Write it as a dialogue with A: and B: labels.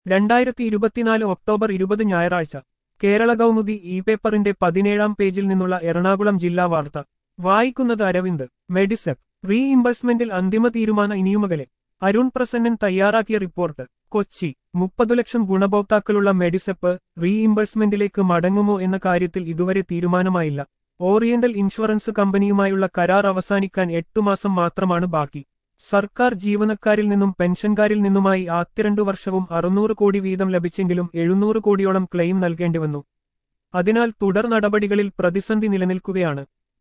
A: രണ്ടായിരത്തി ഇരുപത്തിനാല് ഒക്ടോബർ ഇരുപത് ഞായറാഴ്ച കേരള കൗമുദി ഇ പേപ്പറിന്റെ പതിനേഴാം പേജിൽ നിന്നുള്ള എറണാകുളം ജില്ലാ വാർത്ത വായിക്കുന്നത് അരവിന്ദ് മെഡിസെപ് റീഇംബഴ്സ്മെന്റിൽ അന്തിമ തീരുമാന ഇനിയുമകലെ അരുൺ പ്രസന്നൻ തയ്യാറാക്കിയ റിപ്പോർട്ട് കൊച്ചി മുപ്പതു ലക്ഷം ഗുണഭോക്താക്കളുള്ള മെഡിസെപ്പ് റീഇംബഴ്സ്മെന്റിലേക്ക് മടങ്ങുമോ എന്ന കാര്യത്തിൽ ഇതുവരെ തീരുമാനമായില്ല ഓറിയന്റൽ ഇൻഷുറൻസ് കമ്പനിയുമായുള്ള കരാർ അവസാനിക്കാൻ എട്ടു മാസം മാത്രമാണ് ബാക്കി സർക്കാർ ജീവനക്കാരിൽ നിന്നും പെൻഷൻകാരിൽ നിന്നുമായി ആദ്യ രണ്ടു വർഷവും അറുന്നൂറ് കോടി വീതം ലഭിച്ചെങ്കിലും എഴുന്നൂറ് കോടിയോളം ക്ലെയിം നൽകേണ്ടിവന്നു അതിനാൽ തുടർ നടപടികളിൽ പ്രതിസന്ധി നിലനിൽക്കുകയാണ്